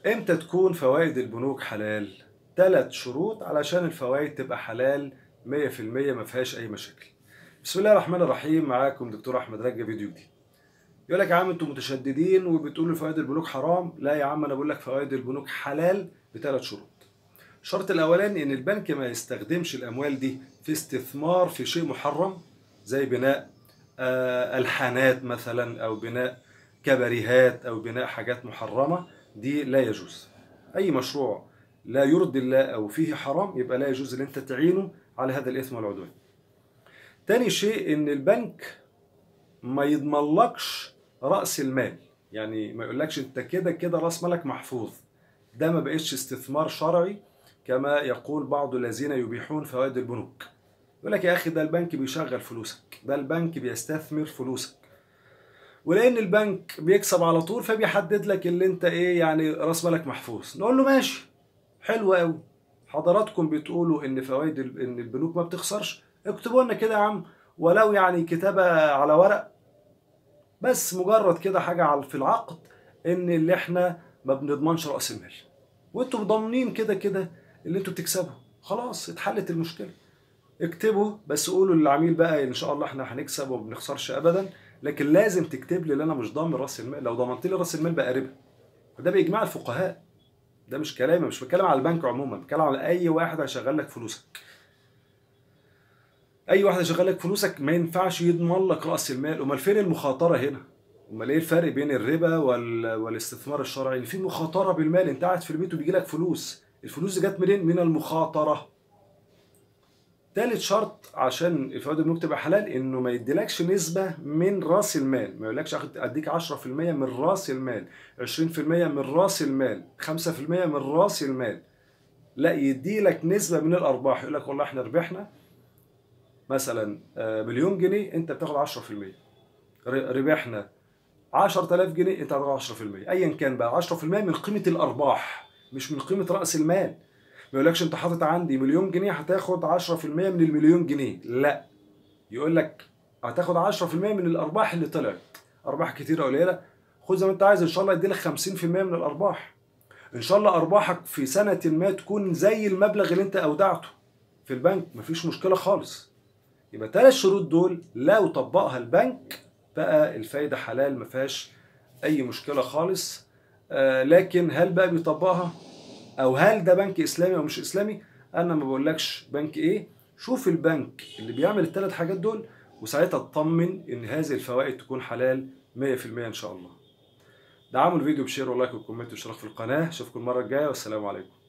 امتى تكون فوائد البنوك حلال ثلاث شروط علشان الفوائد تبقى حلال 100% ما فيهاش اي مشاكل بسم الله الرحمن الرحيم معاكم دكتور احمد رجب فيديو جديد يقول لك يا عم انتوا متشددين وبتقولوا فوائد البنوك حرام لا يا عم انا بقول لك فوائد البنوك حلال بثلاث شروط الشرط الاولاني ان البنك ما يستخدمش الاموال دي في استثمار في شيء محرم زي بناء آه، الحانات مثلا او بناء كباريهات او بناء حاجات محرمه دي لا يجوز اي مشروع لا يرضي الله او فيه حرام يبقى لا يجوز ان انت تعينه على هذا الاثم والعدوان تاني شيء ان البنك ما يضمنلكش راس المال يعني ما يقولكش انت كده كده راس مالك محفوظ ده ما بقتش استثمار شرعي كما يقول بعض الذين يبيحون فوائد البنوك يقول لك يا اخي ده البنك بيشغل فلوسك ده البنك بيستثمر فلوسك ولان البنك بيكسب على طول فبيحدد لك اللي انت ايه يعني راس مالك محفوظ نقول له ماشي حلو قوي حضراتكم بتقولوا ان فوائد ال- ان البنوك ما بتخسرش اكتبوا لنا كده يا عم ولو يعني كتابه على ورق بس مجرد كده حاجه على في العقد ان اللي احنا ما بنضمنش راس المال وانتوا ضامنين كده كده اللي انتوا بتكسبوا خلاص اتحلت المشكله اكتبوا بس قولوا للعميل بقى ان شاء الله احنا هنكسب وما بنخسرش ابدا لكن لازم تكتب لي ان انا مش ضامن راس المال لو ضمنت لي راس المال بقى ربا وده باجماع الفقهاء ده مش كلامي مش بتكلم على البنك عموما بتكلم على اي واحد هيشغل لك فلوسك اي واحد هيشغل لك فلوسك ما ينفعش يضمن لك راس المال امال فين المخاطره هنا امال ايه الفرق بين الربا وال... والاستثمار الشرعي في مخاطره بالمال انت قاعد في البيت وبيجي لك فلوس الفلوس دي جت منين من المخاطره تالت شرط عشان الفوائد البنوك تبقى حلال انه ما يديلكش نسبه من راس المال ما يقولكش اخد اديك 10% من راس المال 20% من راس المال 5% من راس المال لا يديلك نسبه من الارباح يقول لك والله احنا ربحنا مثلا آه، مليون جنيه انت بتاخد 10% ر- ربحنا 10000 جنيه انت هتاخد 10% ايا كان بقى 10% من قيمه الارباح مش من قيمه راس المال ما يقولكش انت حاطط عندي مليون جنيه هتاخد 10% من المليون جنيه لا يقول لك هتاخد 10% من الارباح اللي طلعت ارباح كتيره قليله خد زي ما انت عايز ان شاء الله يديلك 50% من الارباح ان شاء الله ارباحك في سنه ما تكون زي المبلغ اللي انت اودعته في البنك مفيش مشكله خالص يبقى ثلاث شروط دول لو طبقها البنك بقى الفايده حلال ما فيهاش اي مشكله خالص آه لكن هل بقى بيطبقها او هل ده بنك اسلامي او مش اسلامي انا ما بقولكش بنك ايه شوف البنك اللي بيعمل الثلاث حاجات دول وساعتها اطمن ان هذه الفوائد تكون حلال 100% ان شاء الله دعموا الفيديو بشير ولايك وكومنت واشتراك في القناه اشوفكم المره الجايه والسلام عليكم